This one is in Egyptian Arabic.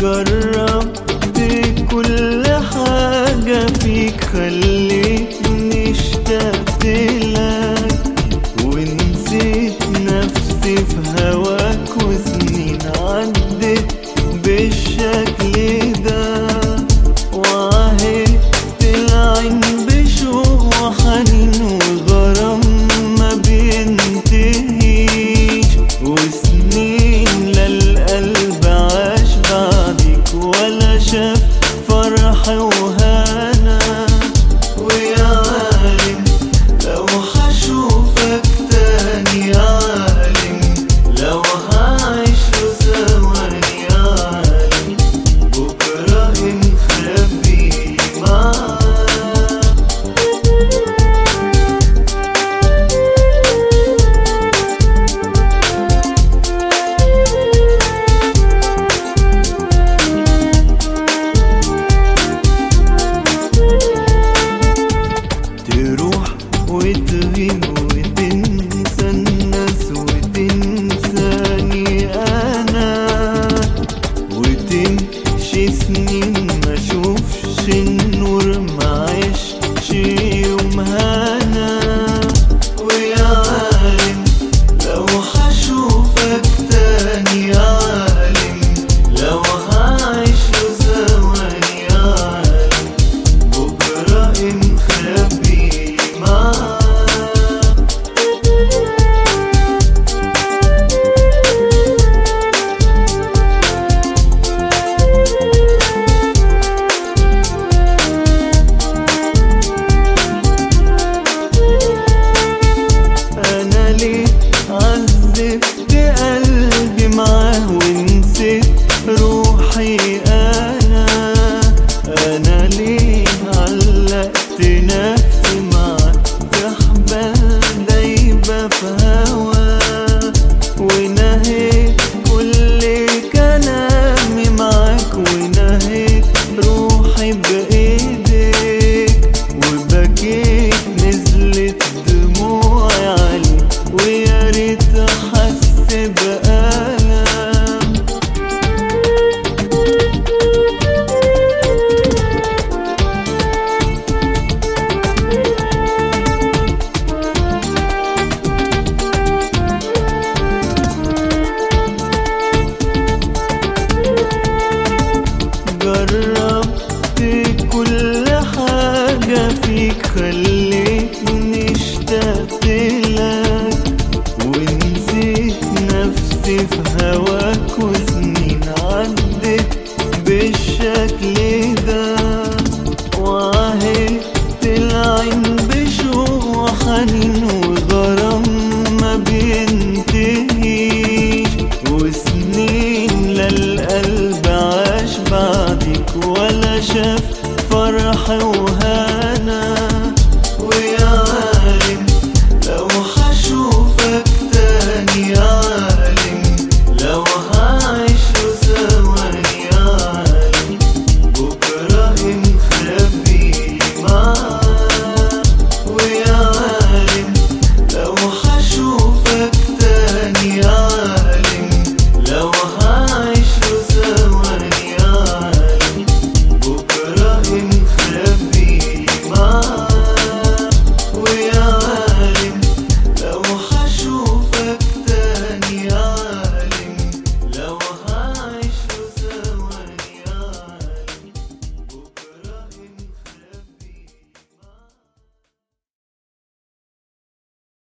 جربت كل حاجة فيك خليتني اشتقت لك ونسيت نفسي في هواك وسنين عدت بالشكل ده وعهدت العين بشوق وحنين وغرام ما بينتهيش وسنين للقلب عاش بعدك ولا شاف فرح وهنا ويا عالم لو حشوفك تاني يا عالم لو هعيش له ثواني يا عالم بكرة مخبي معاك تروح وتغيب وتنسى الناس وتنساني انا وتمشي سنين ما اشوفش النور ما عيشش يوم هنا ويا عالم لو حشوفك تاني يا عالم لو هعيش له ثواني يا عالم بكرة مخبي معاك انا ليه عذبت قلبي معاه ونسيت روحي انا انا ليه علقت نفسي معاه في حبال دايبه في هوا